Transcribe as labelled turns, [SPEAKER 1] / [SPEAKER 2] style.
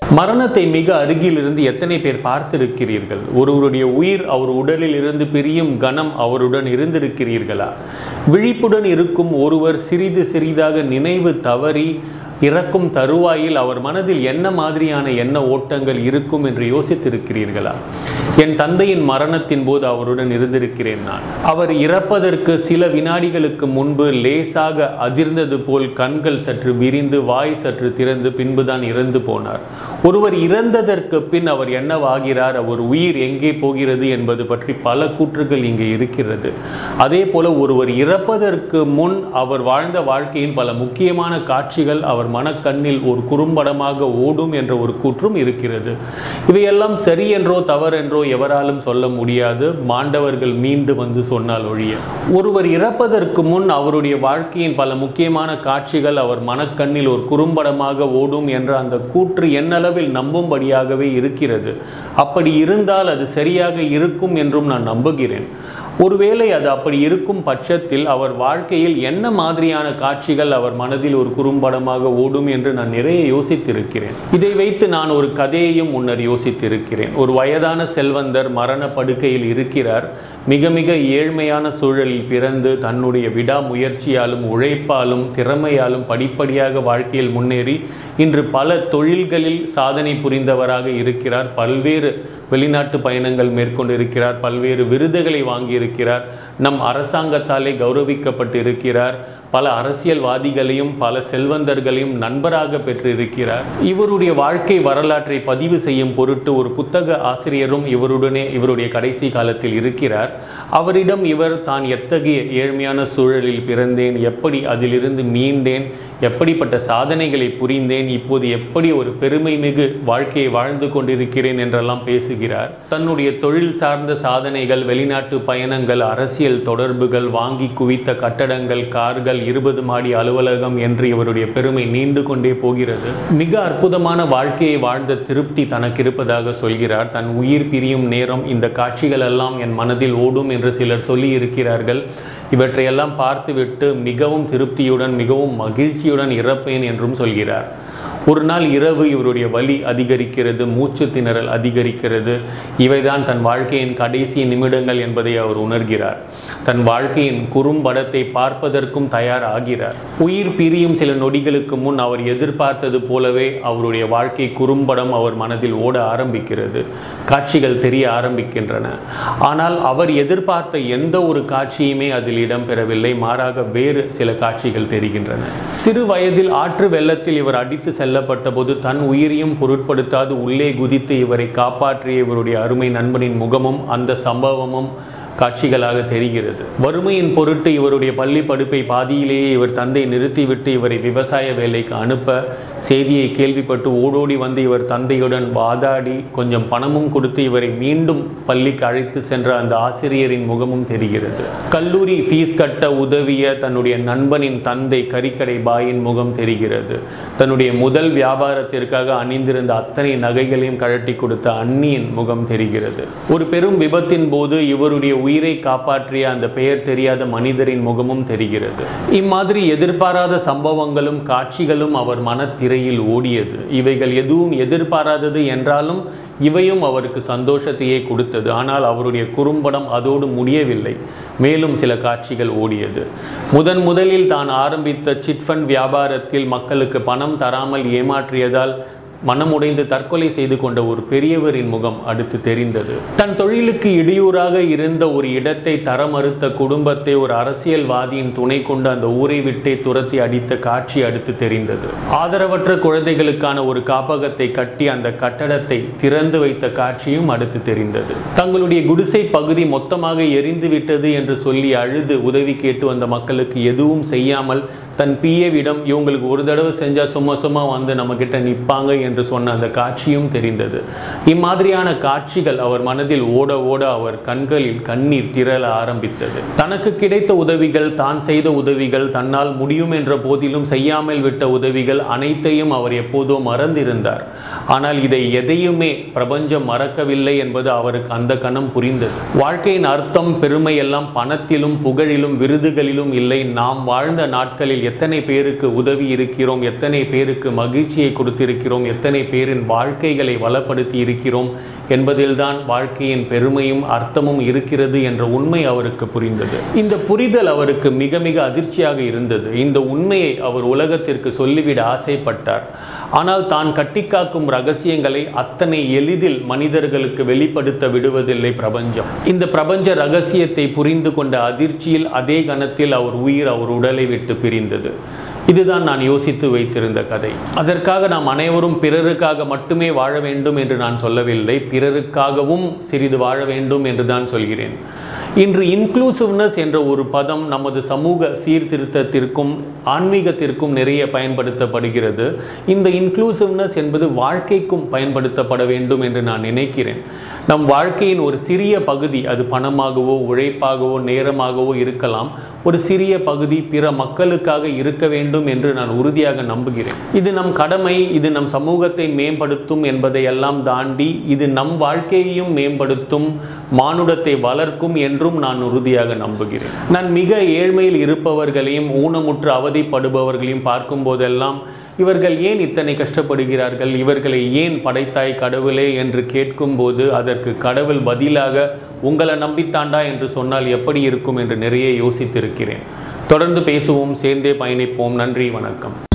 [SPEAKER 1] மரணத்தை மிக அருகில் இருந்து எத்தனை பேர் பார்த்திருக்கிறீர்கள் ஒருவருடைய உயிர் அவர் உடலில் இருந்து பிரியும் கணம் அவருடன் இருந்திருக்கிறீர்களா விழிப்புடன் இருக்கும் ஒருவர் சிறிது சிறிதாக நினைவு தவறி இறக்கும் தருவாயில் அவர் மனதில் என்ன மாதிரியான எண்ண ஓட்டங்கள் இருக்கும் என்று யோசித்திருக்கிறீர்களா என் தந்தையின் மரணத்தின் போது அவருடன் இருந்திருக்கிறேன் நான் அவர் இறப்பதற்கு சில வினாடிகளுக்கு முன்பு லேசாக அதிர்ந்தது போல் கண்கள் சற்று விரிந்து வாய் சற்று திறந்து பின்புதான் இறந்து போனார் ஒருவர் இறந்ததற்கு பின் அவர் என்னவாகிறார் அவர் உயிர் எங்கே போகிறது என்பது பற்றி பல கூற்றுகள் இங்கே இருக்கிறது அதே போல ஒருவர் இறப்பதற்கு முன் அவர் வாழ்ந்த வாழ்க்கையின் பல முக்கியமான காட்சிகள் அவர் மனக்கண்ணில் ஒரு குறும்படமாக ஓடும் என்ற ஒரு கூற்றும் இருக்கிறது இவையெல்லாம் சரி என்றோ தவறென்றோ எவராலும் சொல்ல முடியாது மாண்டவர்கள் மீண்டு வந்து சொன்னால் ஒழிய ஒருவர் இறப்பதற்கு முன் அவருடைய வாழ்க்கையின் பல முக்கியமான காட்சிகள் அவர் மனக்கண்ணில் ஒரு குறும்படமாக ஓடும் என்ற அந்த கூற்று என்னளவில் நம்பும்படியாகவே இருக்கிறது அப்படி இருந்தால் அது சரியாக இருக்கும் என்றும் நான் நம்புகிறேன் ஒருவேளை அது அப்படி இருக்கும் பட்சத்தில் அவர் வாழ்க்கையில் என்ன மாதிரியான காட்சிகள் அவர் மனதில் ஒரு குறும்படமாக ஓடும் என்று நான் நிறைய யோசித்திருக்கிறேன் இதை வைத்து நான் ஒரு கதையையும் முன்னர் யோசித்திருக்கிறேன் ஒரு வயதான செல்வந்தர் மரண படுக்கையில் இருக்கிறார் மிக மிக ஏழ்மையான சூழலில் பிறந்து தன்னுடைய விடாமுயற்சியாலும் உழைப்பாலும் திறமையாலும் படிப்படியாக வாழ்க்கையில் முன்னேறி இன்று பல தொழில்களில் சாதனை புரிந்தவராக இருக்கிறார் பல்வேறு வெளிநாட்டு பயணங்கள் மேற்கொண்டிருக்கிறார் பல்வேறு விருதுகளை வாங்கியிருக்கிறார் நம் அரசாங்கத்தாலே கௌரவிக்கப்பட்டு இருக்கிறார் பல அரசியல்வாதிகளையும் பல செல்வந்தர்களையும் நண்பராக பெற்றிருக்கிறார் இவருடைய வாழ்க்கை வரலாற்றை பதிவு செய்யும் பொருட்டு ஒரு புத்தக ஆசிரியரும் இவருடனே இவருடைய கடைசி காலத்தில் இருக்கிறார் அவரிடம் இவர் தான் எத்தகைய ஏழ்மையான சூழலில் பிறந்தேன் எப்படி அதிலிருந்து மீண்டேன் எப்படிப்பட்ட சாதனைகளை புரிந்தேன் இப்போது எப்படி ஒரு பெருமை மிகு வாழ்க்கையை வாழ்ந்து கொண்டிருக்கிறேன் என்றெல்லாம் பேசுகிறார் தன்னுடைய தொழில் சார்ந்த சாதனைகள் வெளிநாட்டு பயணங்கள் அரசியல் தொடர்புகள் வாங்கி குவித்த கட்டடங்கள் கார்கள் இருபது மாடி அலுவலகம் என்று இவருடைய பெருமை நீண்டு கொண்டே போகிறது மிக அற்புதமான வாழ்க்கையை வாழ்ந்த திருப்தி தனக்கு இருப்பதாக சொல்கிறார் தன் உயிர் பிரியும் நேரம் இந்த காட்சிகள் எல்லாம் என் மனதில் ஓடும் என்று சிலர் சொல்லி இருக்கிறார்கள் இவற்றையெல்லாம் பார்த்துவிட்டு மிகவும் திருப்தியுடன் மிகவும் மகிழ்ச்சியுடன் இறப்பேன் என்றும் சொல்கிறார் ஒரு நாள் இரவு இவருடைய வலி அதிகரிக்கிறது மூச்சு திணறல் அதிகரிக்கிறது இவைதான் தன் வாழ்க்கையின் கடைசி நிமிடங்கள் என்பதை அவர் உணர்கிறார் தன் வாழ்க்கையின் குறும்படத்தை பார்ப்பதற்கும் தயார் ஆகிறார் உயிர் பிரியும் சில நொடிகளுக்கு முன் அவர் எதிர்பார்த்தது போலவே அவருடைய வாழ்க்கை குறும்படம் அவர் மனதில் ஓட ஆரம்பிக்கிறது காட்சிகள் தெரிய ஆரம்பிக்கின்றன ஆனால் அவர் எதிர்பார்த்த எந்த ஒரு காட்சியுமே அதில் இடம்பெறவில்லை மாறாக வேறு சில காட்சிகள் தெரிகின்றன சிறு வயதில் ஆற்று வெள்ளத்தில் இவர் அடித்து செல்லப்பட்ட போது தன் உயிரையும் பொருட்படுத்தாது உள்ளே குதித்து இவரை காப்பாற்றிய இவருடைய அருமை நண்பனின் முகமும் அந்த சம்பவமும் காட்சிகளாக தெரிகிறது வறுமையின் பொருட்டு இவருடைய பள்ளி படிப்பை பாதியிலேயே இவர் தந்தை நிறுத்திவிட்டு இவரை விவசாய வேலைக்கு அனுப்ப செய்தியை கேள்விப்பட்டு ஓடோடி வந்து இவர் தந்தையுடன் வாதாடி கொஞ்சம் பணமும் கொடுத்து இவரை மீண்டும் பள்ளிக்கு அழைத்து சென்ற அந்த ஆசிரியரின் முகமும் தெரிகிறது கல்லூரி ஃபீஸ் கட்ட உதவிய தன்னுடைய நண்பனின் தந்தை கறிக்கடை பாயின் முகம் தெரிகிறது தன்னுடைய முதல் வியாபாரத்திற்காக அணிந்திருந்த அத்தனை நகைகளையும் கழட்டி கொடுத்த அண்ணியின் முகம் தெரிகிறது ஒரு பெரும் விபத்தின் போது இவருடைய உயிரை காப்பாற்றிய அந்த பெயர் தெரியாத மனிதரின் முகமும் தெரிகிறது இம்மாதிரி எதிர்பாராத சம்பவங்களும் காட்சிகளும் அவர் மனத்திரையில் ஓடியது இவைகள் எதுவும் எதிர்பாராதது என்றாலும் இவையும் அவருக்கு சந்தோஷத்தையே கொடுத்தது ஆனால் அவருடைய குறும்படம் அதோடு முடியவில்லை மேலும் சில காட்சிகள் ஓடியது முதன் முதலில் தான் ஆரம்பித்த சிட்ஃபண்ட் வியாபாரத்தில் மக்களுக்கு பணம் தராமல் ஏமாற்றியதால் மனமுடைந்து தற்கொலை செய்து கொண்ட ஒரு பெரியவரின் முகம் அடுத்து தெரிந்தது தன் தொழிலுக்கு இடையூறாக இருந்த ஒரு இடத்தை தர மறுத்த குடும்பத்தை ஒரு அரசியல்வாதியின் துணை கொண்டு அந்த ஊரை விட்டே துரத்தி அடித்த காட்சி அடுத்து தெரிந்தது ஆதரவற்ற குழந்தைகளுக்கான ஒரு காப்பகத்தை கட்டி அந்த கட்டடத்தை திறந்து வைத்த காட்சியும் அடுத்து தெரிந்தது தங்களுடைய குடிசை பகுதி மொத்தமாக எரிந்து விட்டது என்று சொல்லி அழுது உதவி கேட்டு வந்த மக்களுக்கு எதுவும் செய்யாமல் தன் பிஏவிடம் இவங்களுக்கு ஒரு தடவை செஞ்சா சும்மா சும்மா வந்து நம்ம கிட்ட நிற்பாங்க என்று சொன்ன அந்த காட்சியும் தெரிந்தது இம்மாதிரியான காட்சிகள் அவர் மனதில் ஓட ஓட அவர் கண்களில் கண்ணீர் திரள ஆரம்பித்தது தனக்கு கிடைத்த உதவிகள் தான் செய்த உதவிகள் தன்னால் முடியும் என்ற போதிலும் செய்யாமல் விட்ட உதவிகள் அனைத்தையும் அவர் எப்போதோ மறந்திருந்தார் ஆனால் இதை எதையுமே பிரபஞ்சம் மறக்கவில்லை என்பது அவருக்கு அந்த கணம் புரிந்தது வாழ்க்கையின் அர்த்தம் பெருமை எல்லாம் பணத்திலும் புகழிலும் விருதுகளிலும் இல்லை நாம் வாழ்ந்த நாட்களில் எத்தனை பேருக்கு உதவி இருக்கிறோம் எத்தனை பேருக்கு மகிழ்ச்சியை கொடுத்திருக்கிறோம் எத்தனை எத்தனை பேரின் வாழ்க்கைகளை வளப்படுத்தி இருக்கிறோம் என்பதில்தான் வாழ்க்கையின் பெருமையும் அர்த்தமும் இருக்கிறது என்ற உண்மை அவருக்கு புரிந்தது இந்த புரிதல் அவருக்கு மிக மிக அதிர்ச்சியாக இருந்தது இந்த உண்மையை அவர் உலகத்திற்கு சொல்லிவிட ஆசைப்பட்டார் ஆனால் தான் கட்டிக்காக்கும் ரகசியங்களை அத்தனை எளிதில் மனிதர்களுக்கு வெளிப்படுத்த விடுவதில்லை பிரபஞ்சம் இந்த பிரபஞ்ச ரகசியத்தை புரிந்து கொண்ட அதிர்ச்சியில் அதே கணத்தில் அவர் உயிர் அவர் உடலை விட்டு பிரிந்தது இதுதான் நான் யோசித்து வைத்திருந்த கதை அதற்காக நாம் அனைவரும் பிறருக்காக மட்டுமே வாழ வேண்டும் என்று நான் சொல்லவில்லை பிறருக்காகவும் சிறிது வாழ வேண்டும் என்று தான் சொல்கிறேன் இன்று இன்க்ளூசிவ்னஸ் என்ற ஒரு பதம் நமது சமூக சீர்திருத்தத்திற்கும் ஆன்மீகத்திற்கும் நிறைய பயன்படுத்தப்படுகிறது இந்த இன்க்ளூசிவ்னஸ் என்பது வாழ்க்கைக்கும் பயன்படுத்தப்பட வேண்டும் என்று நான் நினைக்கிறேன் நம் வாழ்க்கையின் ஒரு சிறிய பகுதி அது பணமாகவோ உழைப்பாகவோ நேரமாகவோ இருக்கலாம் ஒரு சிறிய பகுதி பிற மக்களுக்காக இருக்க வேண்டும் என்று நான் உறுதியாக நம்புகிறேன் இது நம் கடமை இது நம் சமூகத்தை மேம்படுத்தும் என்பதை எல்லாம் தாண்டி இது நம் வாழ்க்கையையும் மேம்படுத்தும் மானுடத்தை வளர்க்கும் என்றும் நான் உறுதியாக நம்புகிறேன் நான் மிக ஏழ்மையில் இருப்பவர்களையும் ஊனமுற்று அவதிப்படுபவர்களையும் பார்க்கும் போதெல்லாம் இவர்கள் ஏன் இத்தனை கஷ்டப்படுகிறார்கள் இவர்களை ஏன் படைத்தாய் கடவுளே என்று கேட்கும்போது அதற்கு கடவுள் பதிலாக உங்களை நம்பித்தாண்டா என்று சொன்னால் எப்படி இருக்கும் என்று நிறைய யோசித்திருக்கிறேன் தொடர்ந்து பேசுவோம் சேர்ந்தே பயணிப்போம் நன்றி வணக்கம்